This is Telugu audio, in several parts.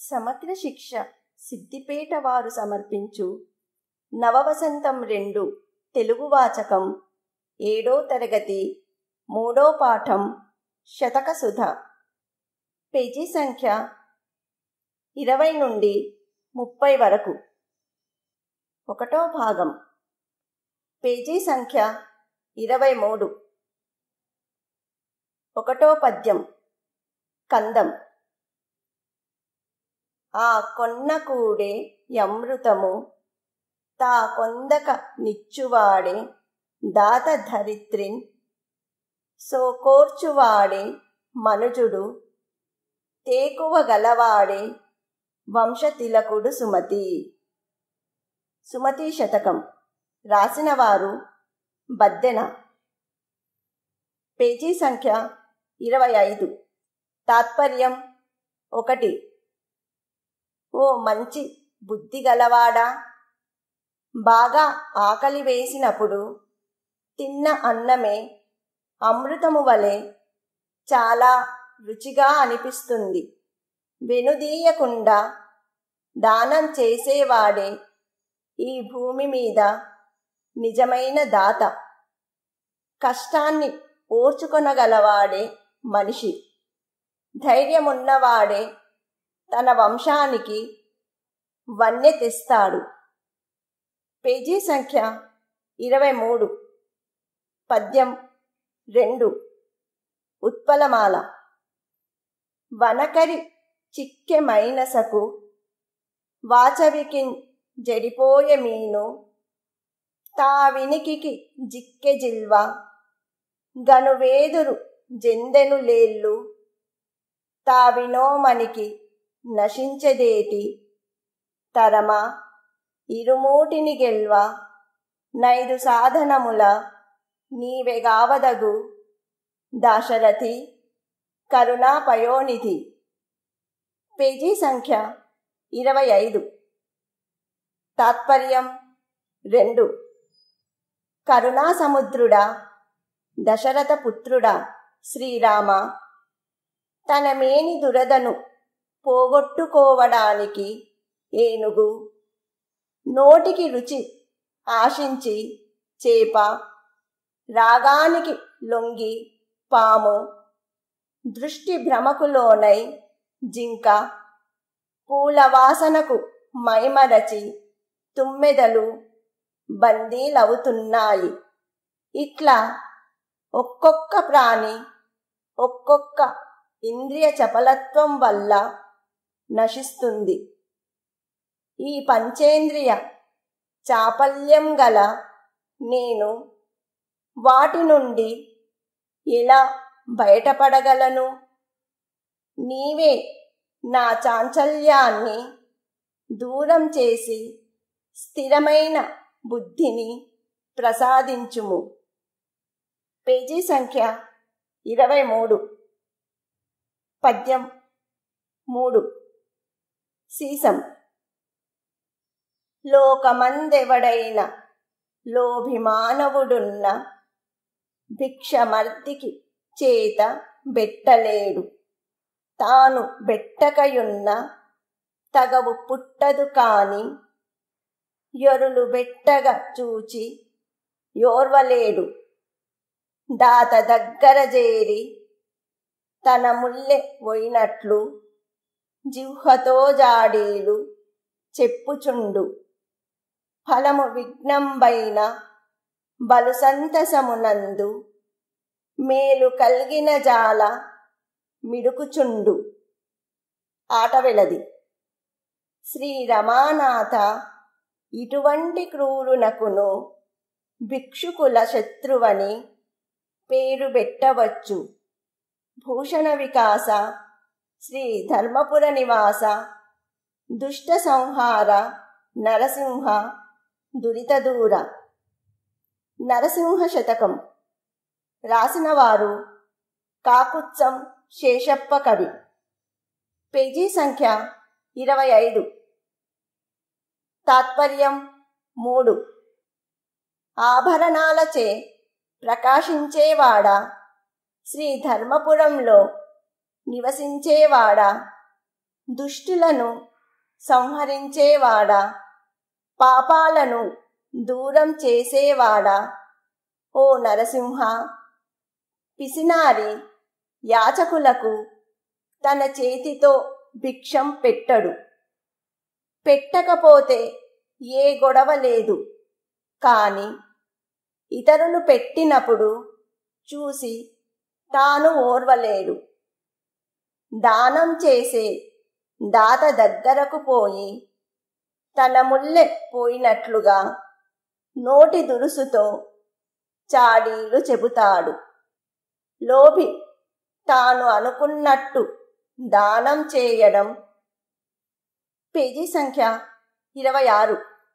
సమగ్ర శిక్ష సిద్దిపేట వారు సమర్పించు నవవసంతం రెండు తెలుగు వాచకం ఏడో తరగతి మూడో పాఠం శతక సుధ పేజీ సంఖ్య ఇరవై నుండి ముప్పై వరకు ఒకటో భాగం పేజీ సంఖ్య ఇరవై మూడు ఒకటో పద్యం కందం ఆ కొన్న కూడే యమృతము తా కొందక నిచ్చువాడే దాత ధరిత్రిన్ సోకోర్చువాడే మనుజుడు తేకువ గలవాడే వంశతిలకుడు సుమతి సుమతి శతకం రాసినవారు బద్దెన పేజీ సంఖ్య ఇరవై ఐదు తాత్పర్యం ఒకటి ఓ మంచి బుద్ధి గలవాడా బాగా ఆకలి వేసినప్పుడు తిన్న అన్నమే అమృతము వలె చాలా రుచిగా అనిపిస్తుంది వెనుదీయకుండా దానం చేసేవాడే ఈ భూమి మీద నిజమైన దాత కష్టాన్ని ఓర్చుకొనగలవాడే మనిషి ధైర్యమున్నవాడే తన వంశానికి వన్య తెస్తాడు పేజీ సంఖ్య ఇరవై మూడు పద్యం రెండు ఉత్పలమాల వనకరి చిక్కె మైనసకు వాచవికిన్ జడిపోయే మీను తా వినికికి జిక్కె జిల్వ గనువేదురు జెందెను లేళ్ళు తా వినోమనికి నశించదేటి తరమా ఇరుమూటిని గెల్వ నైదు సాధనముల నీవెగావదగు దాశరథి కరుణాపయోనిధి పేజీ సంఖ్య ఇరవై ఐదు తాత్పర్యం రెండు కరుణా సముద్రుడా దశరథ పుత్రుడా శ్రీరామ తన మేని దురదను పోగొట్టుకోవడానికి ఏనుగు నోటికి రుచి ఆశించి చేప రాగానికి లొంగి పాము దృష్టి భ్రమకులోనై జింక పూల వాసనకు మైమరచి తుమ్మెదలు బందీలవుతున్నాయి ఇట్లా ఒక్కొక్క ప్రాణి ఒక్కొక్క ఇంద్రియ చపలత్వం వల్ల నశిస్తుంది ఈ పంచేంద్రియ చాపల్యం గల నేను వాటి నుండి ఎలా బయటపడగలను నీవే నా చాంచల్యాన్ని దూరం చేసి స్థిరమైన బుద్ధిని ప్రసాదించుము పేజీ సంఖ్య ఇరవై మూడు పద్యం మూడు సీసం లోకమందెవడైన లోభిమానవుడున్న భిక్షమర్దికి చేత బెట్టలేడు తాను బెట్టకయున్న తగవు పుట్టదు కాని యొరులు బెట్టగా చూచి యోర్వలేడు దాత దగ్గర చేరి తన ముల్లె పోయినట్లు జిహ్వతో జాడీలు చెప్పుచుండు ఫలము విఘ్నంబైన బలు సంతసమునందు మేలు కల్గిన జాల మిడుకుచుండు ఆట వెలది శ్రీ రమానాథ ఇటువంటి క్రూరునకును భిక్షుకుల శత్రువని పేరు పెట్టవచ్చు భూషణ వికాస శ్రీ ధర్మపుర నివాస దుష్ట సంహార నరసింహ దురిత దూర నరసింహ శతకం రాసినవారు కాకుత్సం శేషప్ప కవి పేజీ సంఖ్య ఇరవై ఐదు తాత్పర్యం మూడు ఆభరణాలచే ప్రకాశించేవాడా శ్రీ ధర్మపురంలో నివసించేవాడా దుష్టులను సంహరించేవాడా పాపాలను దూరం చేసేవాడా ఓ నరసింహ పిసినారి యాచకులకు తన చేతితో భిక్షం పెట్టడు పెట్టకపోతే ఏ గొడవ లేదు కాని ఇతరులు పెట్టినప్పుడు చూసి తాను ఓర్వలేడు దానం చేసే దాత దగ్గరకు పోయి తన ముల్లె పోయినట్లుగా నోటి దురుసుతో చాడీలు చెబుతాడు లోభి తాను అనుకున్నట్టు దానం చేయడం పేజీ సంఖ్య ఇరవై ఆరు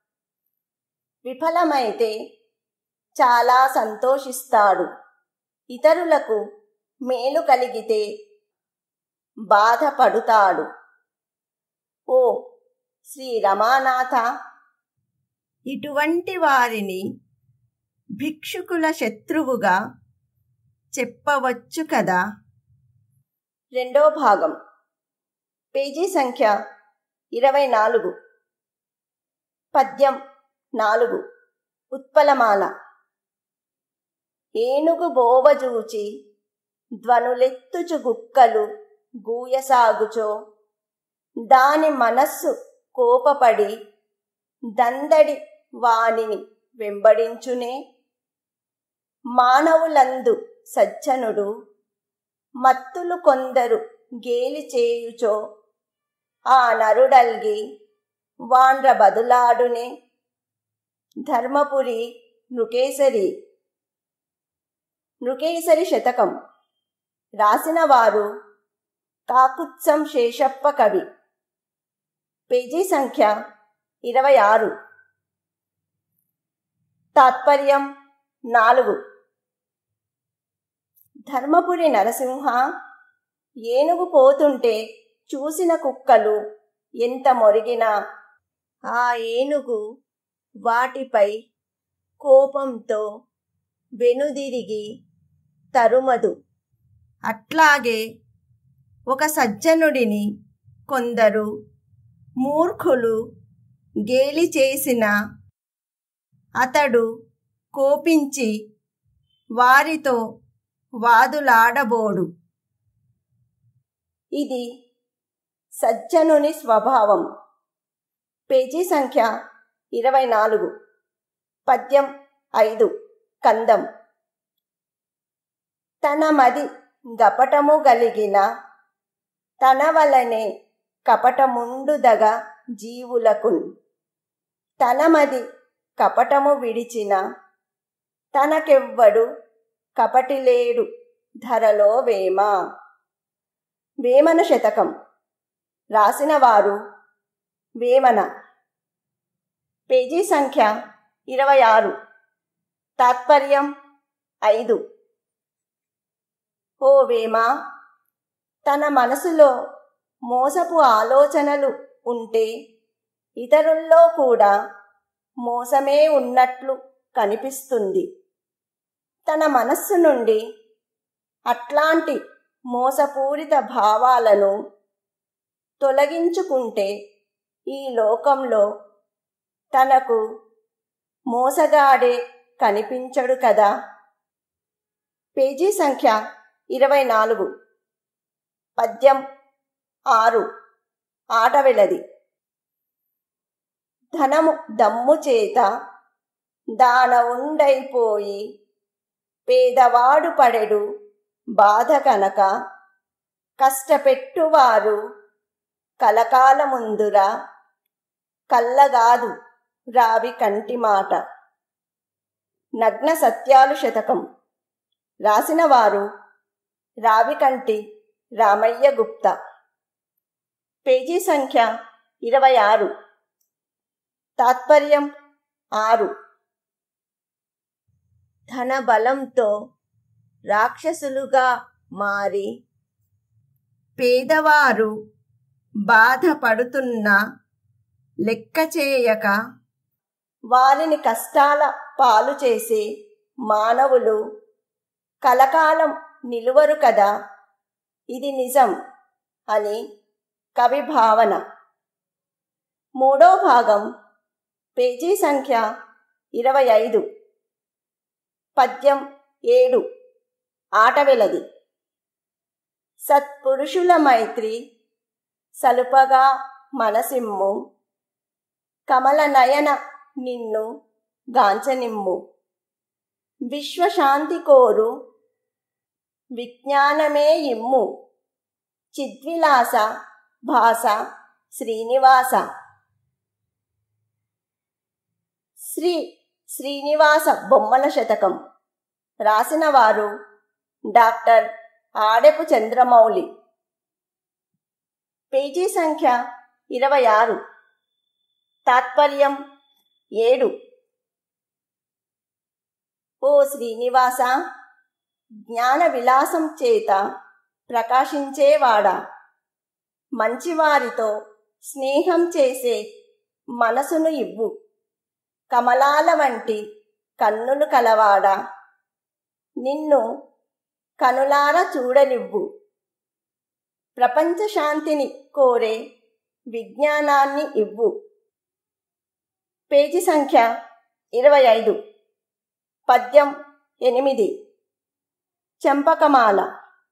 విఫలమైతే చాలా సంతోషిస్తాడు ఇతరులకు మేలు కలిగితే బాధపడుతాడు ఓ శ్రీ రమానాథ ఇటువంటి వారిని భిక్షుకుల శత్రువుగా చెప్పవచ్చు కదా రెండో భాగం పేజీ సంఖ్య ఇరవై నాలుగు పద్యం నాలుగు ఉత్పలమాల ఏనుగు బోవజూచి ధ్వనులెత్తుచు గుక్కలు గూయసాగుచో దాని మనస్సు కోపపడి దందడి వానిని వెంబడించునే మానవులందు సజ్జనుడు మత్తులు కొందరు గేలి చేయుచో ఆ నరుడల్గి వాండ్ర బదులాడునే ధర్మపురి నృకేసరి నృకేసరి శతకం రాసిన వారు కాకుత్సం శేషప్ప కవి పేజీ సంఖ్య ఇరవై ఆరు తాత్పర్యం నాలుగు ధర్మపురి నరసింహ ఏనుగు పోతుంటే చూసిన కుక్కలు ఎంత మొరిగినా ఆ ఏనుగు వాటిపై కోపంతో వెనుదిరిగి తరుమదు అట్లాగే ఒక సజ్జనుడిని కొందరు మూర్ఖులు గేలి చేసిన అతడు కోపించి వారితో వాదులాడబోడు ఇది సజ్జనుని స్వభావం పేజీ సంఖ్య ఇరవై నాలుగు పద్యం ఐదు కందం తన మది గపటము గలిగిన తన వలనే కపటముండుదగ జీవులకున్ తన మది కపటము విడిచిన తనకెవ్వడు కపటిలేడు ధరలో వేమ వేమన శతకం రాసిన వారు వేమన పేజీ సంఖ్య ఇరవై ఆరు తాత్పర్యం ఐదు ఓ వేమ తన మనసులో మోసపు ఆలోచనలు ఉంటే ఇతరుల్లో కూడా మోసమే ఉన్నట్లు కనిపిస్తుంది తన మనస్సు నుండి అట్లాంటి మోసపూరిత భావాలను తొలగించుకుంటే ఈ లోకంలో తనకు మోసగాడే కనిపించడు కదా పేజీ సంఖ్య ఇరవై నాలుగు పద్యం ఆరు ఆటవెలది ధనము దమ్ము చేత దాన ఉండైపోయి పేదవాడు పడెడు బాధ కనుక కష్టపెట్టువారు కలకాలముందురా కల్లగాదు రావి కంటి మాట నగ్న సత్యాలు శతకం రాసిన వారు రావికంటి రామయ్య గుప్త పేజీ సంఖ్య ఇరవై ఆరు తాత్పర్యం ఆరు ధన బలంతో రాక్షసులుగా మారి పేదవారు బాధపడుతున్న లెక్క చేయక వారిని కష్టాల పాలు చేసే మానవులు కలకాలం నిలువరు కదా ఇది నిజం అని కవి భావన మూడో భాగం పేజీ సంఖ్య ఇరవై ఐదు పద్యం ఏడు ఆటవెలది సత్పురుషుల మైత్రి సలుపగా మనసిమ్ము కమల నయన నిన్ను గాంచనిమ్ము విశ్వశాంతి కోరు విజ్ఞానమే ఇమ్ము చిద్విలాస భాస శ్రీనివాస శ్రీ శ్రీనివాస బొమ్మల శతకం రాసిన వారు డాక్టర్ ఆడెపు చంద్రమౌళి పేజీ సంఖ్య ఇరవై ఆరు తాత్పర్యం ఏడు ఓ శ్రీనివాస జ్ఞాన విలాసం చేత ప్రకాశించేవాడా మంచివారితో స్నేహం చేసే మనసును ఇవ్వు కమలాల వంటి కన్నులు కలవాడా నిన్ను కనులార చూడనివ్వు ప్రపంచ శాంతిని కోరే విజ్ఞానాన్ని ఇవ్వు పేజీ సంఖ్య ఇరవై ఐదు పద్యం ఎనిమిది చెంపకమాల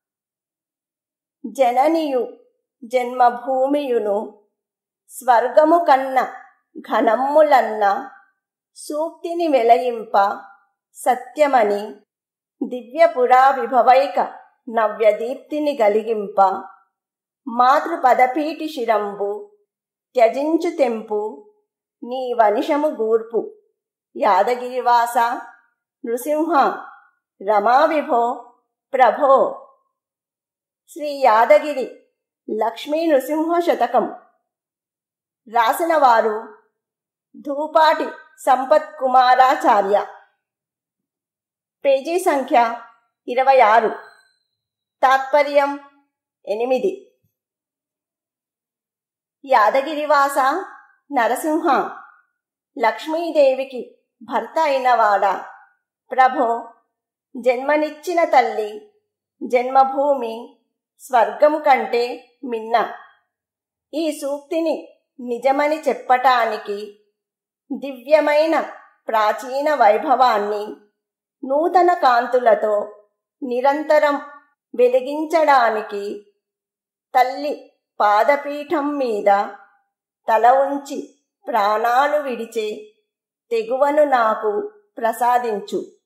జననియు జన్మభూమియును స్వర్గము కన్న ఘనమ్ములన్న సూక్తిని వెలయింప సత్యమని దివ్యపురా విభవైక నవ్యదీప్తిని గలిగింప మాతృపదపీటి శిరంబు త్యజించు తెంపు నీ వనిషము గూర్పు యాదగిరివాస నృసింహ రమావిభో ప్రభో శ్రీ యాదగిరి లక్ష్మీ నృసింహ శతకం రాసిన వారు ధూపాటి సంపత్ కుమారాచార్య పేజీ సంఖ్య ఇరవై ఆరు తాత్పర్యం ఎనిమిది యాదగిరివాస నరసింహ లక్ష్మీదేవికి భర్త అయినవాడా ప్రభో జన్మనిచ్చిన తల్లి జన్మభూమి స్వర్గం కంటే మిన్న ఈ సూక్తిని నిజమని చెప్పటానికి దివ్యమైన ప్రాచీన వైభవాన్ని నూతన కాంతులతో నిరంతరం వెలిగించడానికి తల్లి పాదపీఠం మీద తల ఉంచి ప్రాణాలు విడిచే తెగువను నాకు ప్రసాదించు